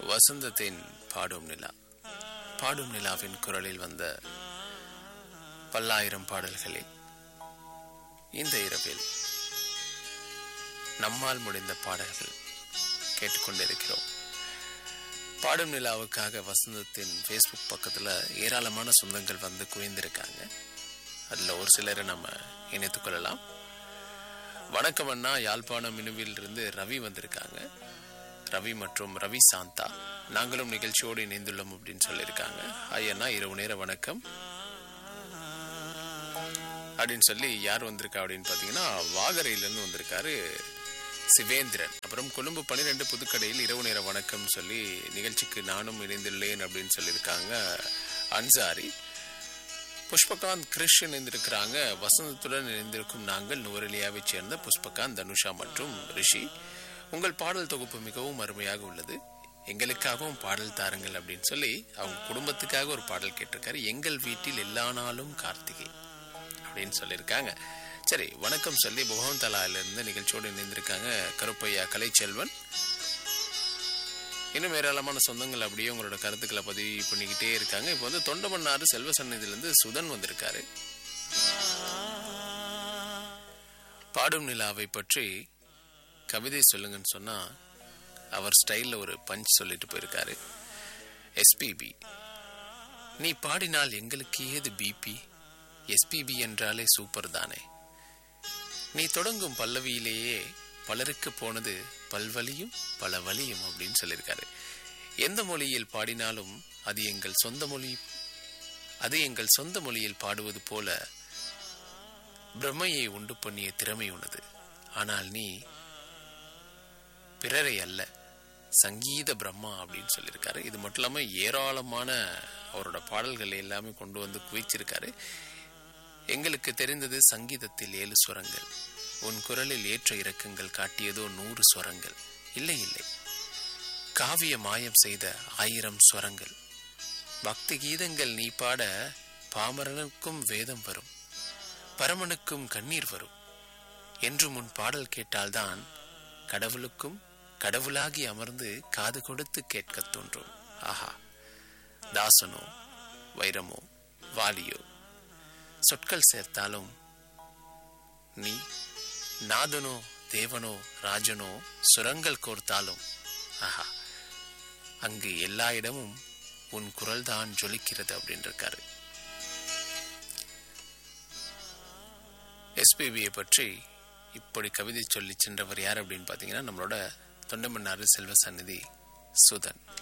வசந்தத்தின் பாடும் நிலா பாடும் நிலாவின் குரலில் வந்த பல்லாயிரம் பாடல்களில் இந்த இரவில் நம்மால் முடிந்த பாடல்கள் கேட்டுக்கொண்டிருக்கிறோம் பாடும் நிலாவுக்காக வசந்தத்தின் ஃபேஸ்புக் பக்கத்தில் ஏராளமான சொந்தங்கள் வந்து குவிந்திருக்காங்க அதில் ஒரு சிலரை நம்ம இணைத்துக் கொள்ளலாம் வணக்கம் அண்ணா யாழ்ப்பாணம் மினுவில் இருந்து ரவி வந்திருக்காங்க ரவி மற்றும் ரவி சாந்தா நாங்களும் நிகழ்ச்சியோடு இணைந்துள்ளோம் அப்படின்னு சொல்லியிருக்காங்க ஐயண்ணா இரவு நேர வணக்கம் அப்படின்னு சொல்லி யார் வந்திருக்கா அப்படின்னு பார்த்தீங்கன்னா வாகரையிலேருந்து வந்திருக்காரு சிவேந்திரன் அப்புறம் கொழும்பு பன்னிரெண்டு புதுக்கடையில் இரவு நேர வணக்கம் சொல்லி நிகழ்ச்சிக்கு நானும் இணைந்துள்ளேன் அப்படின்னு சொல்லியிருக்காங்க அன்சாரி புஷ்பகாந்த் கிருஷ் இணைந்திருக்கிறாங்க வசந்தத்துடன் இணைந்திருக்கும் நாங்கள் நுவரெலியாவைச் சேர்ந்த புஷ்பகாந்த் தனுஷா மற்றும் ரிஷி உங்கள் பாடல் தொகுப்பு மிகவும் அருமையாக உள்ளது எங்களுக்காகவும் பாடல் தாருங்கள் அப்படின்னு சொல்லி அவங்க குடும்பத்துக்காக ஒரு பாடல் கேட்டிருக்காரு எங்கள் வீட்டில் எல்லா நாளும் கார்த்திகை அப்படின்னு சொல்லியிருக்காங்க சரி வணக்கம் சொல்லி இருந்து நிகழ்ச்சியோடு இணைந்திருக்காங்க கருப்பையா கலைச்செல்வன் இன்னும் ஏராளமான சொந்தங்கள் அப்படியே உங்களோட கருத்துக்களை பதிவு பண்ணிக்கிட்டே இருக்காங்க இப்போ வந்து தொண்டமன்னாறு செல்வ சந்நிதியிலிருந்து சுதன் வந்திருக்காரு பாடும் நிலாவை பற்றி கவிதை சொல்லுங்கன்னு சொன்னா அவர் ஸ்டைல்ல ஒரு பஞ்ச் சொல்லிட்டு போயிருக்காரு எஸ்பிபி நீ பாடினால் எங்களுக்கு ஏது பிபி எஸ்பிபி என்றாலே சூப்பர் தானே நீ தொடங்கும் பல்லவியிலேயே பலருக்கு போனது பல்வலியும் பல வலியும் அப்படின்னு சொல்லியிருக்காரு எந்த மொழியில் பாடினாலும் அது எங்கள் சொந்த மொழி அது எங்கள் சொந்த மொழியில் பாடுவது போல பிரம்மையை உண்டு பண்ணிய திறமை உனது ஆனால் நீ பிறரை அல்ல சங்கீத பிரம்மா அப்படின்னு சொல்லியிருக்காரு இது மட்டும் இல்லாமல் ஏராளமான அவரோட பாடல்கள் எல்லாமே கொண்டு வந்து குவிச்சிருக்காரு எங்களுக்கு தெரிந்தது சங்கீதத்தில் ஏழு ஸ்வரங்கள் உன் குரலில் ஏற்ற இறக்கங்கள் காட்டியதோ நூறு ஸ்வரங்கள் இல்லை இல்லை காவிய மாயம் செய்த ஆயிரம் ஸ்வரங்கள் பக்தி கீதங்கள் நீ பாட பாமரனுக்கும் வேதம் வரும் பரமனுக்கும் கண்ணீர் வரும் என்று முன் பாடல் கேட்டால்தான் கடவுளுக்கும் கடவுளாகி அமர்ந்து காது கொடுத்து கேட்கத் தோன்றும் ஆஹா தாசனோ வைரமோ வாலியோ சொற்கள் சேர்த்தாலும் நீ நாதனோ தேவனோ ராஜனோ சுரங்கள் கோர்த்தாலும் ஆஹா அங்கு எல்லா இடமும் உன் குரல் தான் ஜொலிக்கிறது அப்படின்னு இருக்காரு எஸ்பிபியை பற்றி இப்படி கவிதை சொல்லி சென்றவர் யார் அப்படின்னு பார்த்தீங்கன்னா நம்மளோட தொண்டமன்னாறு செல்வ சந்நிதி சுதன்